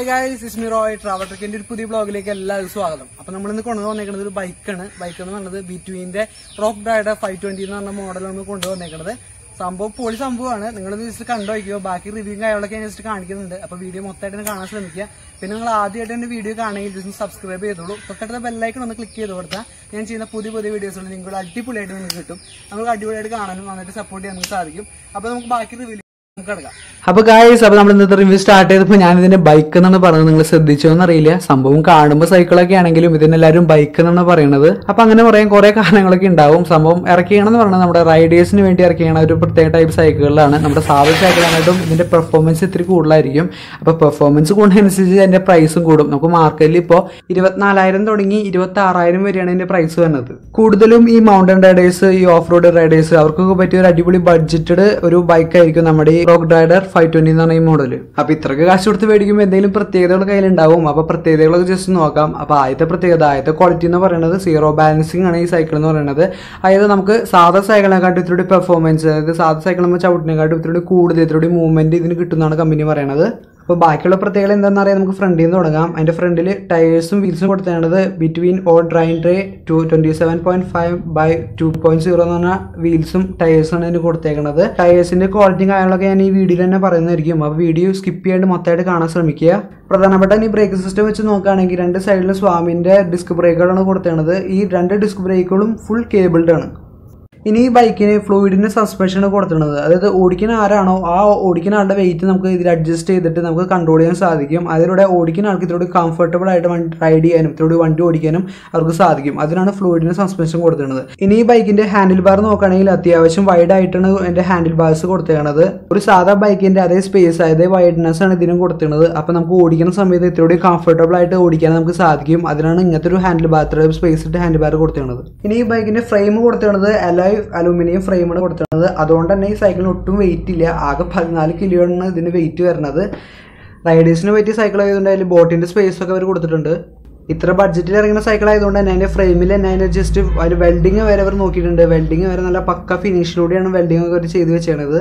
guys Ismi Roy travel ട്രിക്കിന്റെ ഒരു പുതിയ ബ്ലോഗിലേക്ക് എല്ലാവർക്കും സ്വാഗതം അപ്പൊ നമ്മൾ ഇന്ന് കൊണ്ടുവന്നേക്കുന്നത് ഒരു ബൈക്കാണ് ബൈക്ക് എന്ന് പറയുന്നത് ബിറ്റ്വീന്റെ റോക്ക് ഡ്രൈഡർ ഫൈവ് ട്വന്റി എന്ന് പറഞ്ഞ മോഡലാണ് കൊണ്ടുവന്നേക്കുന്നത് സംഭവം പൊളി സംഭവമാണ് നിങ്ങൾ ജസ്റ്റ് കണ്ടു വയ്ക്കുക ബാക്കി റിവ്യൂ കാര്യങ്ങളൊക്കെ ഞാൻ ജസ്റ്റ് കാണിക്കുന്നുണ്ട് അപ്പൊ വീഡിയോ മൊത്തമായിട്ട് ഒന്ന് കാണാൻ ശ്രമിക്കുക പിന്നെ നിങ്ങൾ ആദ്യമായിട്ട് എന്റെ വീഡിയോ കാണുകയും ജസ്റ്റ് സബ്സ്ക്രൈബ് ചെയ്തോളൂ തൊട്ടടുത്ത ബെല്ലൈക്കൺ ഒന്ന് ക്ലിക്ക് ചെയ്ത് കൊടുത്താൽ ഞാൻ ചെയ്യുന്ന പുതിയ പുതിയ വീഡിയോസ് നിങ്ങൾക്ക് അടിപൊളിയായിട്ട് നിങ്ങൾക്ക് കിട്ടും നമുക്ക് അടിപൊളിയായിട്ട് കാണാനും നന്നായിട്ട് സപ്പോർട്ട് ചെയ്യാൻ നമുക്ക് സാധിക്കും അപ്പൊ നമുക്ക് ബാക്കി റിവ്യൂ നമുക്ക് കിടക്കാം അപ്പൊ ഗായ്സ് അപ്പൊ നമ്മൾ ഇന്നത്തെ റിവ്യൂ സ്റ്റാർട്ട് ചെയ്തപ്പോൾ ഞാൻ ഇതിന്റെ ബൈക്ക് എന്നാണ് പറഞ്ഞത് നിങ്ങൾ ശ്രദ്ധിച്ചോ എന്നറിയില്ല സംഭവം കാണുമ്പോൾ സൈക്കിളൊക്കെ ആണെങ്കിലും ഇതിനെല്ലാവരും ബൈക്ക് എന്നാണ് പറയുന്നത് അപ്പൊ അങ്ങനെ പറയാൻ കുറെ കാരണങ്ങളൊക്കെ ഉണ്ടാവും സംഭവം ഇറക്കിയണമെന്ന് പറഞ്ഞാൽ നമ്മുടെ റൈഡേഴ്സിന് വേണ്ടി ഇറക്കിയാണ് ഒരു പ്രത്യേക ടൈപ്പ് സൈക്കിളുകളാണ് നമ്മുടെ സാധാ സൈക്കിളായിട്ടും ഇതിന്റെ പെർഫോമൻസ് ഇത്തിരി കൂടുതലായിരിക്കും അപ്പൊ പെർഫോമൻസ് കൂടുന്നതനുസരിച്ച് അതിന്റെ പ്രൈസും കൂടും നമുക്ക് മാർക്കറ്റിൽ ഇപ്പോൾ ഇരുപത്തിനാലായിരം തുടങ്ങി ഇരുപത്തി ആറായിരം വരെയാണ് ഇതിന്റെ പ്രൈസ് വരുന്നത് കൂടുതലും ഈ മൗണ്ടൻ റൈഡേഴ്സ് ഈ ഓഫ് റോഡ് റൈഡേഴ്സ് അവർക്കൊക്കെ പറ്റിയ ഒരു അടിപൊളി ബഡ്ജറ്റഡ് ഒരു ബൈക്ക് ആയിരിക്കും നമ്മുടെ ഈ റോക്ക് റൈഡർ ഫൈവ് ട്വന്റി എന്ന് പറഞ്ഞ ഈ മോഡൽ അപ്പൊ ഇത്രക്ക് കാശ് കൊടുത്ത് മേടിക്കുമ്പോൾ എന്തെങ്കിലും പ്രത്യേകതകൾ കയ്യിലുണ്ടാവും അപ്പൊ പ്രത്യേകതകളൊക്കെ ജസ്റ്റ് നോക്കാം അപ്പൊ ആദ്യത്തെ പ്രത്യേകത ആദ്യത്തെ ക്വാളിറ്റി എന്ന് പറയുന്നത് സീറോ ബാലൻസിങ് ആണ് ഈ സൈക്കിൾ എന്ന് പറയുന്നത് അതായത് നമുക്ക് സാധാ സൈക്കിളിനെക്കാട്ടും ഇത്തിരി പെർഫോമൻസ് അതായത് സാധാ സൈക്കിൾ നമ്മൾ ചവിട്ടിനെക്കാട്ടും ഇത്തിരി കൂടുതൽ ഇത്തിരി മൂവ്മെന്റ് ഇതിന് കിട്ടുന്നതാണ് കമ്പനി പറയുന്നത് അപ്പോൾ ബാക്കിയുള്ള പ്രത്യേകത എന്താണെന്ന് അറിയാം നമുക്ക് ഫ്രണ്ടിൽ നിന്ന് തുടങ്ങാം അതിന്റെ ഫ്രണ്ടിൽ ടയേഴ്സും വീൽസും കൊടുത്തേണ്ടത് ബിറ്റ്വീൻ ഓ ഡ്രൈൻ ട്രേ ടു twenty seven point five by two point zero എന്ന് പറഞ്ഞ വീൽസും ടയേഴ്സും ആണ് ഇതിന് കൊടുത്തേക്കുന്നത് ടയേഴ്സിന്റെ ക്വാളിറ്റിയും കാര്യങ്ങളൊക്കെ ഞാൻ ഈ വീഡിയോയിൽ തന്നെ പറയുന്നതായിരിക്കും അപ്പോൾ വീഡിയോ സ്കിപ്പ് ചെയ്യാണ്ട് മൊത്തമായിട്ട് കാണാൻ ശ്രമിക്കുക പ്രധാനപ്പെട്ട ഈ ബ്രേക്ക് സിസ്റ്റം വെച്ച് നോക്കുകയാണെങ്കിൽ രണ്ട് സൈഡിലും സ്വാമിന്റെ ഡിസ്ക് ബ്രേക്കുകളാണ് കൊടുത്തേണ്ടത് ഈ രണ്ട് ഡിസ്ക് ബ്രേക്കുകളും ഫുൾ കേബിൾഡ് ആണ് ഇനി ഈ ബൈക്കിന് ഫ്ലൂയിഡിന് സസ്പെൻഷൻ കൊടുത്തിട്ടുള്ളത് അതായത് ഓടിക്കുന്ന ആരാണോ ആ ഓടിക്കുന്ന ആളുടെ വെയിറ്റ് നമുക്ക് ഇതിൽ അഡ്ജസ്റ്റ് ചെയ്തിട്ട് നമുക്ക് കൺട്രോൾ ചെയ്യാൻ സാധിക്കും അതിലൂടെ ഓടിക്കുന്ന ആൾക്ക് ഇതിലൂടെ കംഫർട്ടബിൾ ആയിട്ട് വണ്ടി റൈഡ് ചെയ്യാനും ഇതിലൂടെ വണ്ടി ഓടിക്കാനും അവർക്ക് സാധിക്കും അതിനാണ് ഫ്ലൂയിഡിന് സസ്പെൻഷൻ കൊടുത്തിട്ടുള്ളത് ഇനി ഈ ബൈക്കിന്റെ ഹാൻഡിൽ ബാർ നോക്കുകയാണെങ്കിൽ അത്യാവശ്യം വൈഡ് ആയിട്ടാണ് എൻ്റെ ഹാൻഡിൽ ബാർസ് കൊടുത്തേക്കുന്നത് ഒരു സാധാ ബൈക്കിന്റെ അതേ സ്പേസ് അതേ വൈഡ്നെസ് ആണ് ഇതിനും കൊടുത്തിട്ടുള്ളത് അപ്പൊ നമുക്ക് ഓടിക്കുന്ന സമയത്ത് ഇത്തിരി കംഫർട്ടബിൾ ആയിട്ട് ഓടിക്കാൻ നമുക്ക് സാധിക്കും അതിനാണ് ഇങ്ങനത്തെ ഒരു ഹാൻഡിൽ ബാർ സ്പേസ് ഇട്ട് ഹാൻഡിൽ ബാർ കൊടുത്തിട്ടുള്ളത് ഇനി ഈ ബൈക്കിന്റെ ഫ്രെയിം കൊടുത്തിട്ടുള്ളത് അലോയ് അലൂമിനിയം ഫ്രെയിമാണ് കൊടുത്തിട്ടുള്ളത് അതുകൊണ്ട് തന്നെ ഈ സൈക്കിളിന് ഒട്ടും വെയിറ്റ് ഇല്ല ആകെ പതിനാല് കിലോയാണ് ഇതിന് വെയിറ്റ് വരുന്നത് റൈഡേഴ്സിന് പറ്റിയ സൈക്കിൾ ആയതുകൊണ്ട് അതിൽ ബോട്ടിന്റെ സ്പേസ് ഒക്കെ അവർ കൊടുത്തിട്ടുണ്ട് ഇത്ര ബഡ്ജറ്റിൽ ഇറങ്ങുന്ന സൈക്കിൾ ആയതുകൊണ്ട് തന്നെ അതിന്റെ ഫ്രെയിമിൽ തന്നെ അതിന്റെ ജസ്റ്റ് അതിൽ വെൽഡിങ് വരെ അവർ നോക്കിയിട്ടുണ്ട് വെൽഡിങ് വരെ നല്ല പക്ക ഫിനിഷിലൂടെയാണ് വെൽഡിങ് ഒക്കെ അവർ ചെയ്ത് വെച്ചേണത്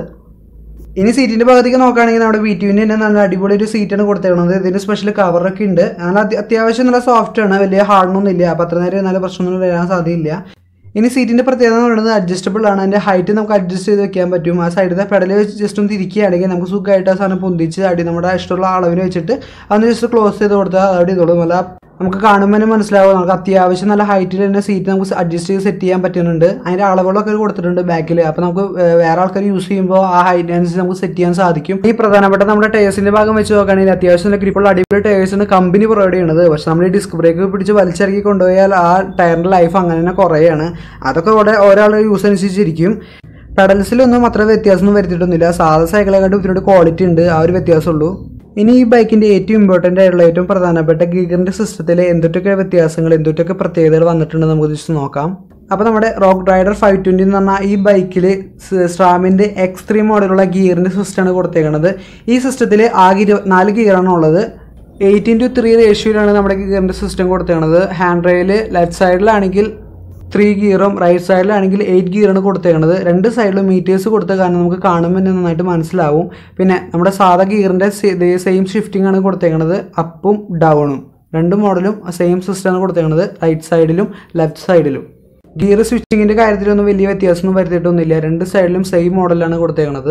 ഇനി സീറ്റിന്റെ ഭാഗത്തേക്ക് നോക്കുകയാണെങ്കിൽ നമ്മുടെ ബി ടുവിന്റെ തന്നെ നല്ല അടിപൊളി ഒരു സീറ്റാണ് കൊടുത്തേക്കുന്നത് ഇതിന് സ്പെഷ്യൽ കവറൊക്കെ ഉണ്ട് നല്ല അത്യ- അത്യാവശ്യം നല്ല സോഫ്റ്റ് ആണ് വലിയ ഹാർഡൊന്നും ഇല്ല അപ്പം അത്ര നേരം നല്ല പ്രശ്നമൊന്നും വരാൻ സാധ്യതയില്ല ഇനി സീറ്റിന്റെ പ്രത്യേകത എന്ന് പറയുന്നത് അഡ്ജസ്റ്റബിൾ ആണ് അതിന്റെ ഹൈറ്റ് നമുക്ക് അഡ്ജസ്റ്റ് ചെയ്ത് വെക്കാൻ പറ്റും ആ സൈഡിലെ പെടൽ വെച്ച് ജസ്റ്റ് ഒന്ന് തിരിക്കുകയാണെങ്കിൽ നമുക്ക് സുഖമായിട്ട് ആ സാധനം പൊന്തിച്ച് അടി നമ്മുടെ ഇഷ്ടമുള്ള അളവിന് വെച്ചിട്ട് അതൊന്ന് ജസ്റ്റ് ക്ലോസ് ചെയ്ത് കൊടുത്താൽ അവിടെ ഇതോളും നല്ല നമുക്ക് കാണുമ്പോൾ തന്നെ മനസ്സിലാവും നമുക്ക് അത്യാവശ്യം നല്ല ഹൈറ്റിൽ തന്നെ സീറ്റ് നമുക്ക് അഡ്ജസ്റ്റ് ചെയ്ത് സെറ്റ് ചെയ്യാൻ പറ്റുന്നുണ്ട് അതിന്റെ അളവുകളൊക്കെ കൊടുത്തിട്ടുണ്ട് ബാക്കിൽ അപ്പോൾ നമുക്ക് ഏഹ്, വേറെ ആൾക്കാർ യൂസ് ചെയ്യുമ്പോൾ ആ ഹൈറ്റിനനുസരിച്ച് നമുക്ക് സെറ്റ് ചെയ്യാൻ സാധിക്കും ഈ പ്രധാനപ്പെട്ട നമ്മുടെ ടയേഴ്സിന്റെ ഭാഗം വെച്ച് നോക്കുകയാണെങ്കിൽ അത്യാവശ്യം നല്ല ഗ്രിപ്പുള്ള അടിപൊളി ടയേഴ്സാണ് കമ്പനി പ്രൊവൈഡ് ചെയ്യുന്നത് പക്ഷെ നമ്മൾ ഈ ഡിസ്ക് ബ്രേക്ക് പിടിച്ച് വലിച്ചിറക്കി കൊണ്ടുപോയാൽ ആ ടയറിന്റെ ലൈഫ് അങ്ങനെ തന്നെ കുറയാണ് അതൊക്കെ ഇവിടെ ഒരാളുടെ യൂസ് അനുസരിച്ചിരിക്കും പെഡൽസിലൊന്നും അത്ര വ്യത്യാസമൊന്നും വരുത്തിയിട്ടൊന്നുമില്ല സാധാ സൈക്കിളെക്കാട്ടും ഇതിനോട് ക്വാളിറ്റി ഉണ്ട് ആ ഒരു വ്യത്യാസമുള്ളൂ ഇനി ഈ ബൈക്കിന്റെ ഏറ്റവും ഇമ്പോർട്ടന്റ് ആയിട്ടുള്ള ഏറ്റവും പ്രധാനപ്പെട്ട ഗിയറിന്റെ സിസ്റ്റത്തിൽ എന്തൊക്കെ വ്യത്യാസങ്ങൾ എന്തൊക്കെ പ്രത്യേകതകൾ വന്നിട്ടുണ്ടെന്ന് നമുക്ക് ജസ്റ്റ് നോക്കാം അപ്പോൾ നമ്മുടെ റോക്ക് റൈഡർ ഫൈവ് ട്വൻറ്റി എന്ന് പറഞ്ഞാൽ ഈ ബൈക്കിൽ സ്ട്രാമിൻ്റെ എക്സ് ത്രീ മോഡലുള്ള ഗിയറിൻ്റെ സിസ്റ്റമാണ് കൊടുത്തേക്കുന്നത് ഈ സിസ്റ്റത്തിൽ ആകെ ഇരുപത്തിനാല് ഗിയറാണ് ഉള്ളത് എയ്റ്റീൻ ടു ത്രീ റേഷ്യോയിലാണ് നമ്മുടെ ഗിയറിൻ്റെ സിസ്റ്റം കൊടുത്തേക്കുന്നത് ഹാൻഡ് റെയിൽ ലെഫ്റ്റ് സൈഡിലാണെങ്കിൽ ത്രീ ഗിയറും റൈറ്റ് സൈഡിലാണെങ്കിൽ എയ്റ്റ് ഗിയറാണ് കൊടുത്തേക്കുന്നത് രണ്ട് സൈഡിലും മീറ്റേഴ്സ് കൊടുത്ത കാരണം നമുക്ക് കാണുമ്പോൾ തന്നെ നന്നായിട്ട് മനസ്സിലാവും പിന്നെ നമ്മുടെ സാധാ ഗിയറിൻ്റെ സെയിം ഷിഫ്റ്റിംഗ് ആണ് കൊടുത്തേക്കുന്നത് അപ്പും ഡൗണും രണ്ട് മോഡലും സെയിം സിസ്റ്റമാണ് കൊടുത്തേക്കുന്നത് റൈറ്റ് സൈഡിലും ലെഫ്റ്റ് സൈഡിലും ഗിയർ സ്വിച്ചിങ്ങിൻ്റെ കാര്യത്തിലൊന്നും വലിയ വ്യത്യാസമൊന്നും വരുത്തിയിട്ടൊന്നുമില്ല രണ്ട് സൈഡിലും സെയിം മോഡലാണ് കൊടുത്തേക്കുന്നത്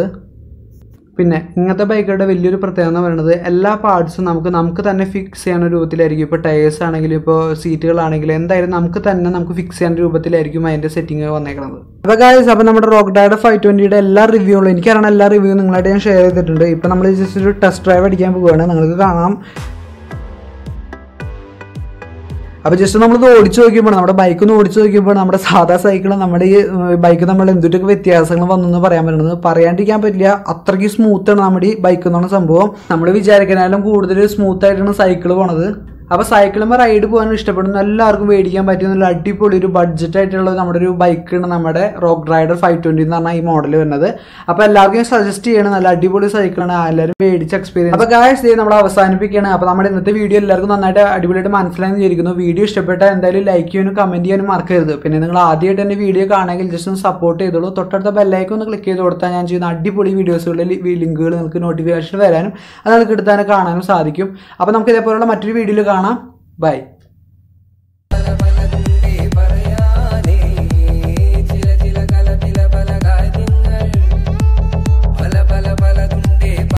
പിന്നെ ഇങ്ങനത്തെ ബൈക്കുകളുടെ വലിയൊരു പ്രത്യേകത എന്ന് പറയുന്നത് എല്ലാ പാർട്സും നമുക്ക് നമുക്ക് തന്നെ ഫിക്സ് ചെയ്യാൻ രൂപത്തിലായിരിക്കും ഇപ്പോൾ ടയേഴ്സ് ആണെങ്കിലും ഇപ്പോൾ സീറ്റുകളാണെങ്കിലും എന്തായാലും നമുക്ക് തന്നെ നമുക്ക് ഫിക്സ് ചെയ്യാൻ രൂപത്തിലായിരിക്കും അതിൻ്റെ സെറ്റിംഗ് വന്നേക്കുന്നത് അപ്പോൾ ഗായ്സ് അപ്പോൾ നമ്മുടെ റോക്ക് ഡയയുടെ ഫൈവ് ട്വൻറ്റിയുടെ എല്ലാ റിവ്യൂകളും എനിക്കറിയണ എല്ലാ റിവ്യൂ നിങ്ങളായിട്ട് ഞാൻ ഷെയർ ചെയ്തിട്ടുണ്ട് ഇപ്പോൾ നമ്മൾ ജസ്റ്റ് ഒരു ടെസ്റ്റ് ഡ്രൈവ് അടിക്കാൻ പോവുകയാണ് നിങ്ങൾക്ക് കാണാം അപ്പോൾ ജസ്റ്റ് നമ്മളിത് ഓടിച്ചു നോക്കിയപ്പോൾ നമ്മുടെ ബൈക്ക് ഒന്ന് ഓടിച്ചു നോക്കിയപ്പോൾ നമ്മുടെ സാധാ സൈക്കിളും നമ്മുടെ ഈ ബൈക്ക് നമ്മൾ എന്തൊക്കെ വ്യത്യാസങ്ങൾ വന്നു എന്ന് പറയാൻ പറ്റുന്നത് പറയാണ്ടിരിക്കാൻ പറ്റില്ല അത്രയ്ക്ക് സ്മൂത്താണ് നമ്മുടെ ഈ ബൈക്ക് എന്നാണ് സംഭവം നമ്മൾ വിചാരിക്കുന്നതിലും കൂടുതൽ സ്മൂത്ത് ആയിട്ടാണ് സൈക്കിൾ പോണത് അപ്പോൾ സൈക്കിളുമ്പോൾ റൈഡ് പോകാൻ ഇഷ്ടപ്പെടുന്ന എല്ലാവർക്കും മേടിക്കാൻ പറ്റിയ നല്ല അടിപൊളി ഒരു ബഡ്ജറ്റ് ആയിട്ടുള്ള നമ്മുടെ ഒരു ബൈക്കാണ് നമ്മുടെ റോക്ക് റൈഡർ ഫൈവ് ട്വൻറ്റി എന്ന് പറഞ്ഞാൽ ഈ മോഡൽ വരുന്നത് അപ്പോൾ എല്ലാവർക്കും സജസ്റ്റ് ചെയ്യണം നല്ല അടിപൊളി സൈക്കിളാണ് എല്ലാവരും മേടിച്ച എക്സ്പീരിയൻസ് അപ്പോൾ ഗായ്സ് ഇത് നമ്മൾ അവസാനിപ്പിക്കുകയാണ് അപ്പോൾ നമ്മുടെ ഇന്നത്തെ വീഡിയോ എല്ലാവർക്കും നന്നായിട്ട് അടിപൊളിയായിട്ട് മനസ്സിലായെന്ന് വിചാരിക്കുന്നു വീഡിയോ ഇഷ്ടപ്പെട്ടാൽ എന്തായാലും ലൈക്ക് ചെയ്യാനും കമൻറ്റ് ചെയ്യാനും മറക്കരുത് പിന്നെ നിങ്ങൾ ആദ്യമായിട്ട് എൻ്റെ വീഡിയോ കാണുമെങ്കിൽ ജസ്റ്റ് ഒന്ന് സപ്പോർട്ട് ചെയ്തോളൂ തൊട്ടടുത്ത ബെല്ലൈക്കൺ ഒന്ന് ക്ലിക്ക് ചെയ്ത് കൊടുത്താൽ ഞാൻ ചെയ്യുന്ന അടിപൊളി വീഡിയോസുകളുടെ ലിങ്കുകൾ നിങ്ങൾക്ക് നോട്ടിഫിക്കേഷൻ വരാനും അത് നിങ്ങൾക്ക് എടുത്താനും കാണാനും സാധിക്കും അപ്പോൾ നമുക്ക് ഇതേപോലുള്ള മറ്റൊരു വീഡിയോയിൽ കാണാം ബൈ